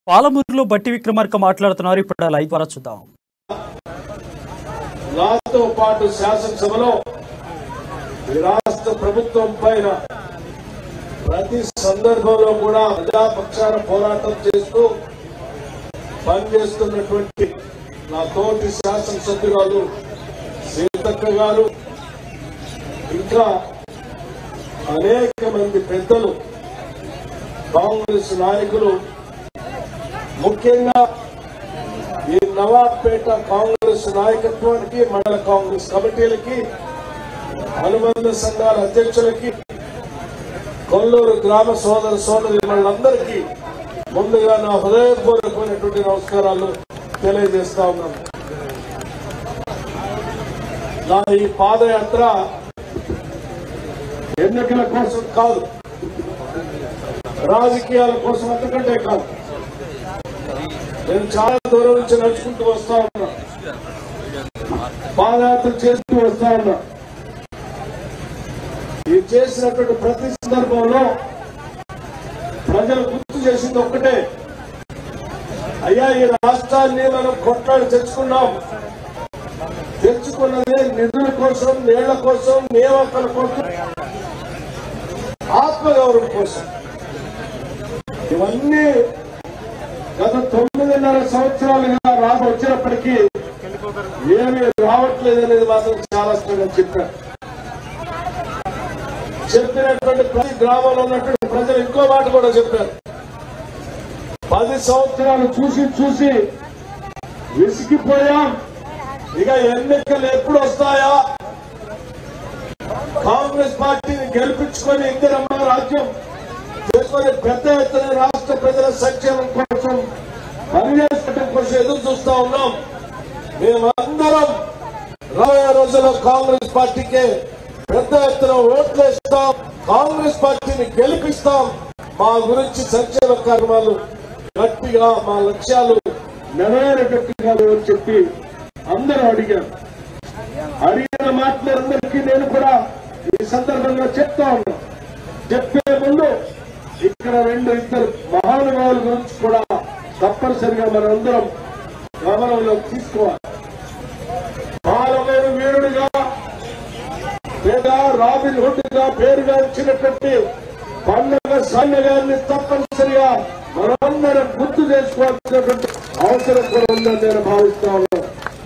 పాలమూరులో బట్టి విక్రమార్క మాట్లాడుతున్నారు ఇప్పుడు ఆ లైవ్ ద్వారా చూద్దాం నాతో పాటు శాసనసభలో ఈ రాష్ట్ర ప్రభుత్వం పైన ప్రతి సందర్భంలో కూడా ప్రజాపక్షాన పోరాటం చేస్తూ పనిచేస్తున్నటువంటి నా తోటి శాసనసభ్యురాలు సీతక్క గారు ఇంకా అనేక మంది పెద్దలు కాంగ్రెస్ నాయకులు ముఖ్యంగా ఈ నవాబ్పేట కాంగ్రెస్ నాయకత్వానికి మండల కాంగ్రెస్ కమిటీలకి అనుబంధ సంఘాల అధ్యక్షులకి కొల్లూరు గ్రామ సోదర సోదరి వాళ్ళందరికీ ముందుగా నా హృదయపూర్వకమైనటువంటి నమస్కారాలు తెలియజేస్తా ఉన్నాను నా ఈ పాదయాత్ర ఎన్నికల కోసం కాదు రాజకీయాల కోసం అంతకంటే కాదు నేను చాలా దూరం నుంచి నడుచుకుంటూ వస్తా ఉన్నా పాదయాత్ర చేస్తూ వస్తా ఉన్నా ఈ చేసినటువంటి ప్రతి సందర్భంలో ప్రజలు గుర్తు చేసింది ఒక్కటే అయ్యా ఈ రాష్ట్రాన్ని మనం కొట్లాడి తెచ్చుకున్నాం తెచ్చుకున్నది నిధుల కోసం నీళ్ల కోసం నియామకాల కోసం ఆత్మగౌరవం కోసం ఇవన్నీ గత తొమ్మిదిన్నర సంవత్సరాలుగా రాబ వచ్చినప్పటికీ ఏమీ రావట్లేదు అనేది మాత్రం చాలా స్పష్టంగా చెప్పారు చెప్పినటువంటి ప్రతి గ్రామంలో ఉన్నటువంటి ప్రజలు ఇంకో మాట కూడా చెప్పారు పది సంవత్సరాలు చూసి చూసి విసిగిపోయాం ఇక ఎన్నికలు ఎప్పుడు వస్తాయా కాంగ్రెస్ పార్టీని గెలిపించుకొని ఇందిరమ్మ రాజ్యం చేసుకొని పెద్ద ఎత్తున రాష్ట్ర ప్రజల సంక్షేమం కోసం పనిచేయడం కోసం ఎదురు చూస్తా ఉన్నాం మేమందరం రాబోయే రోజుల్లో కాంగ్రెస్ పార్టీకే పెద్ద ఎత్తున ఓట్లు వేస్తాం కాంగ్రెస్ పార్టీని గెలిపిస్తాం మా గురించి సంక్షేమ కార్యక్రమాలు గట్టిగా మా లక్ష్యాలు నెరవేరేటట్టుగా లేవని చెప్పి అందరూ అడిగారు అడిగిన మాటలందరికీ నేను కూడా ఈ సందర్భంగా చెప్తా ఉన్నా చెప్పే ముందు ఇక్కడ రెండు ఇద్దరు మహానుభావుల గురించి కూడా తప్పనిసరిగా మనందరం గమనంలోకి తీసుకోవాలి పాలమూరు వీరుడిగా పేద రాబిన్ హుడ్ గా పేరుగా వచ్చినటువంటి పండుగ సైన్య గారిని తప్పనిసరిగా మనందరం గుర్తు చేసుకోవాల్సినటువంటి అవసరం కూడా ఉందని నేను భావిస్తా ఉన్నాను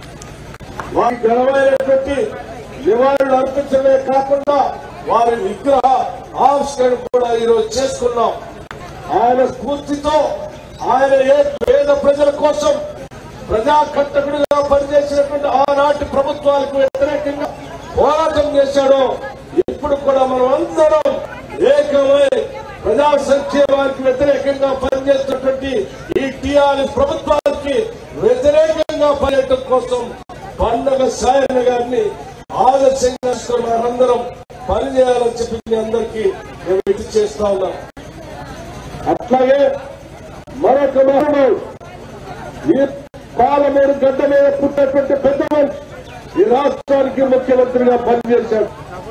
వారి ఘనమైనటువంటి నివాళులు అర్పించడమే కాకుండా వారి విగ్రహ ఆవిష్కరణ కూడా ఈరోజు చేసుకున్నాం ఆయన స్ఫూర్తితో ఆయన ఏ పేద ప్రజల కోసం ప్రజా కట్టకుడిగా పనిచేసినటువంటి ఆనాటి ప్రభుత్వాలకు వ్యతిరేకంగా పోరాటం చేశాడో ఇప్పుడు కూడా మనం అందరం ఏకమై ప్రజా సంక్షేమానికి వ్యతిరేకంగా పనిచేస్తున్నటువంటి ఈ టీఆర్ఎస్ ప్రభుత్వానికి వ్యతిరేకంగా పనిచేయడం కోసం పండగ సాయన్న గారిని ఆదర్శంగా తీసుకొని మనందరం పనిచేయాలని చెప్పి మీ అందరికీ నేను విజ్ఞప్తి చేస్తా ఉన్నాను అట్లాగే మరొక మహమ్మద్ ఈ పాలమూరు గడ్డ మీద పుట్టినటువంటి పెద్ద మనిషి ఈ రాష్ట్రానికి ముఖ్యమంత్రిగా పనిచేశాడు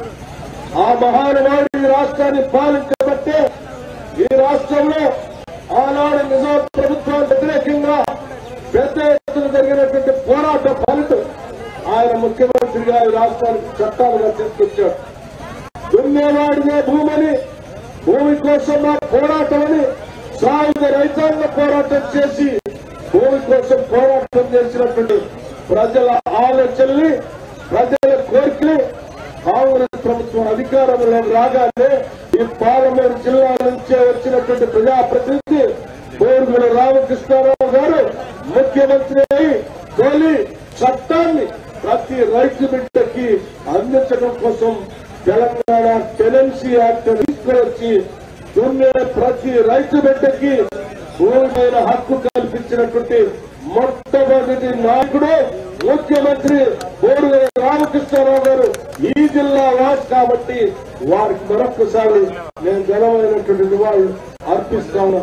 ఆ మహానుభావుడు ఈ రాష్ట్రాన్ని పాలించబట్టే ఈ రాష్ట్రంలో ఆనాడు నిజాం ప్రభుత్వానికి వ్యతిరేకంగా పెద్ద ఎత్తున జరిగినటువంటి పోరాట ఫలితం ఆయన ముఖ్యమంత్రిగా ఈ రాష్ట్రానికి చట్టాలుగా తీసుకొచ్చాడు దున్నేవాడినే భూమని భూమి కోసం మా పోరాటమని సాయుధ రైతాంగ పోరాటం చేసి భూమి కోసం పోరాటం చేసినటువంటి ప్రజల ఆలోచనల్ని ప్రజల కోరికలు కాంగ్రెస్ ప్రభుత్వం అధికారంలో రాగానే ఈ పాలమూరు జిల్లా నుంచే వచ్చినటువంటి ప్రజాప్రతినిధి బోరుగుల రామకృష్ణారావు గారు ముఖ్యమంత్రి అయి తొలి చట్టాన్ని ప్రతి రైతు బిడ్డకి అందించడం కోసం తెలంగాణ టెనెన్సీ యాక్ట్ తీసుకువచ్చి దున్నే ప్రతి రైతు బిడ్డకి భూమి మీద హక్కు కల్పించినటువంటి మొట్టమొదటి నాయకుడు ముఖ్యమంత్రి బోరుగ రామకృష్ణారావు గారు ఈ జిల్లా వాసి కాబట్టి వారికి మరొకసారి నేను ఘనమైనటువంటి నివాళులు అర్పిస్తాను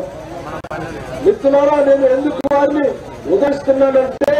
మిత్రులారా నేను ఎందుకు వారిని ఉదయిస్తున్నానంటే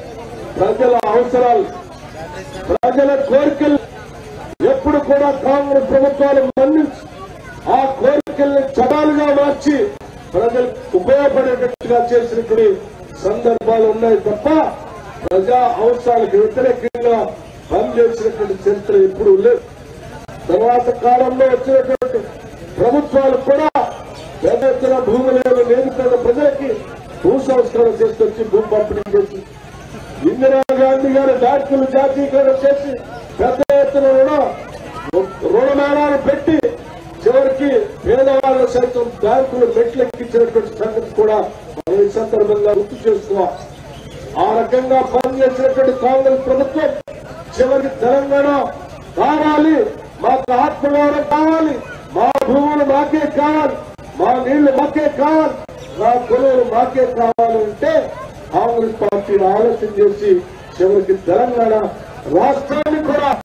ప్రజల అవసరాలు ప్రజల కోరికలు ఎప్పుడు కూడా కాంగ్రెస్ ప్రభుత్వాలు మన్నించి ఆ కోరికల్ని చటాలుగా మార్చి ప్రజలకు ఉపయోగపడేటట్టుగా గా చేసినటువంటి సందర్భాలు ఉన్నాయి తప్ప ప్రజా అవసరాలకు వ్యతిరేకంగా పనిచేసినటువంటి చరిత్ర ఎప్పుడూ లేదు తర్వాత కాలంలో వచ్చినటువంటి ప్రభుత్వాలు కూడా పెద్ద ఎత్తున భూములను నిరుపేద ప్రజలకి భూ సంస్కరణ చేసుకొచ్చి భూ పంపిణీ చేసి ఇందిరాగాంధీ గారు బ్యాంకులు జాతీయకరణ చేసి పెద్ద ఎత్తున రుణ రుణమేళాలు పెట్టి చివరికి పేదవాళ్ళు సైతం బ్యాంకులు మెట్లెక్కించినటువంటి సంగతి కూడా మనం ఈ సందర్భంగా గుర్తు చేసుకోవాలి ఆ రకంగా పనిచేసినటువంటి కాంగ్రెస్ ప్రభుత్వం చివరికి తెలంగాణ కావాలి మాకు ఆత్మగౌరవం కావాలి మా భూములు మాకే కావాలి మా నీళ్లు మాకే కావాలి మా కొలువులు మాకే కావాలి అంటే కాంగ్రెస్ పార్టీ ఆలోచన చేసి చివరికి తెలంగాణ రాష్ట్రాన్ని కూడా